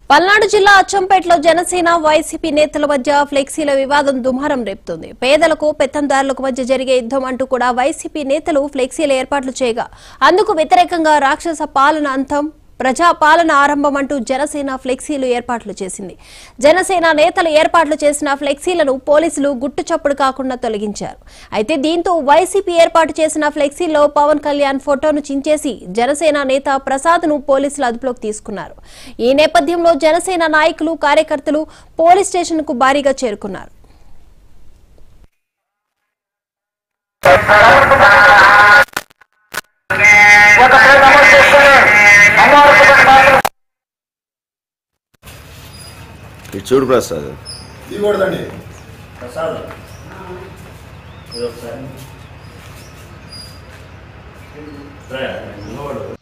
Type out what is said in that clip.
పల్నాడు జిల్లా అచ్చంపేటలో జనసేన వైసీపీ నేతల మధ్య ఫ్లెక్సీల వివాదం దుమారం రేపుతుంది పేదలకు పెత్తందారులకు మధ్య జరిగే యుద్దం అంటూ కూడా వైసీపీ నేతలు ఫ్లెక్సీల ఏర్పాట్లు చేయగా అందుకు వ్యతిరేకంగా రాక్షస పాలన అంతం ప్రజా పాలన ఆరంభం అంటూ జనసేన ఫ్లెక్సీలు ఏర్పాట్లు చేసింది జనసేన నేతలు ఏర్పాట్లు చేసిన ఫ్లెక్సీలను పోలీసులు గుట్టు చప్పుడు కాకుండా తొలగించారు అయితే దీంతో వైసీపీ ఏర్పాటు చేసిన ఫ్లెక్సీల్లో పవన్ కళ్యాణ్ ఫోటోను చించేసి జనసేన నేత ప్రసాద్ను పోలీసులు అదుపులోకి తీసుకున్నారు ఈ నేపథ్యంలో జనసేన నాయకులు కార్యకర్తలు పోలీస్ స్టేషన్కు భారీగా చేరుకున్నారు ఒక పేరు నమోదు చేసుకొని అమ్మవారి కుటుంబ నాయకులు ఇటు చూడు ప్రసాద్ ఇవ్వకూడదండి ప్రసాద్ ఇది ఒకసారి రా, నిలబడు.